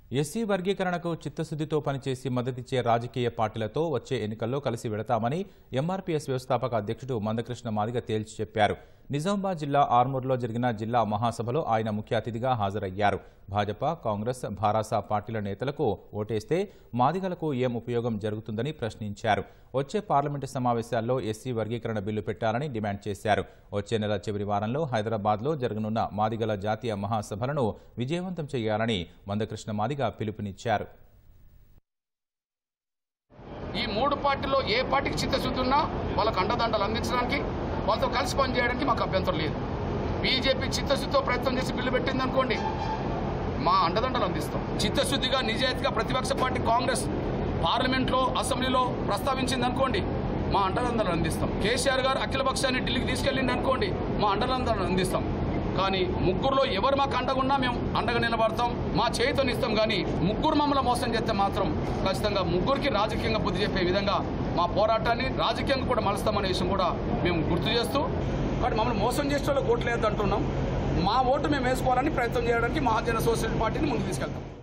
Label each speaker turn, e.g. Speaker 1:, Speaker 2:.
Speaker 1: SC వర్గీకరణకు చిత్తశుద్ధితో పనిచేసి మద్దతిచ్చే రాజకీయ పార్టీలతో వచ్చే ఎన్నికల్లో కలిసి వెళతామని ఎంఆర్పీఎస్ వ్యవస్థాపక అధ్యక్షుడు మందకృష్ణ మాదిగ తేల్చి చెప్పారు నిజామాబాద్ జిల్లా ఆర్మూర్లో జరిగిన జిల్లా మహాసభలో ఆయన ముఖ్య అతిథిగా హాజరయ్యారు భాజపా కాంగ్రెస్ భారాస పార్టీల నేతలకు ఓటేస్తే మాదిగలకు ఏం ఉపయోగం జరుగుతుందని ప్రశ్నించారు వచ్చే పార్లమెంటు సమావేశాల్లో ఎస్సీ వర్గీకరణ బిల్లు పెట్టాలని డిమాండ్ చేశారు వచ్చే నెల చివరి వారంలో హైదరాబాద్లో జరగనున్న మాదిగల జాతీయ మహాసభలను విజయవంతం చేయాలని మందకృష్ణ మాదిగ పిలుపునిచ్చారు
Speaker 2: ఈ మూడు పార్టీలో ఏ పార్టీకి చిత్తశుద్ధి ఉన్నా వాళ్ళకు అండదండలు అందించడానికి వాళ్ళతో కలిసి పనిచేయడానికి మాకు అభ్యంతరం లేదు బీజేపీ చిత్తశుద్ధితో ప్రయత్నం చేసి బిల్లు పెట్టింది అనుకోండి మా అండదండలు అందిస్తాం చిత్తశుద్ధిగా నిజాయితీగా ప్రతిపక్ష పార్టీ కాంగ్రెస్ పార్లమెంట్లో అసెంబ్లీలో ప్రస్తావించింది అనుకోండి మా అండదండలు అందిస్తాం కేసీఆర్ గారు అఖిల పక్షాన్ని ఢిల్లీకి తీసుకెళ్ళింది అనుకోండి మా అండదండలు అందిస్తాం కానీ ముగ్గురులో ఎవరు మాకు అండగా ఉన్నా మేము అండగా నిలబడతాం మా చేతిని ఇస్తాం కానీ ముగ్గురు మమ్మల్ని మోసం చేస్తే మాత్రం ఖచ్చితంగా ముగ్గురికి రాజకీయంగా బుద్ధి చెప్పే విధంగా మా పోరాటాన్ని రాజకీయంగా కూడా మలుస్తామనే విషయం కూడా మేము గుర్తు చేస్తూ కాబట్టి మమ్మల్ని మోసం చేసే వాళ్ళకి ఓట్లేదు అంటున్నాం మా ఓటు మేము వేసుకోవాలని ప్రయత్నం చేయడానికి మహాజన సోషల్ పార్టీని ముందుకు తీసుకెళ్తాం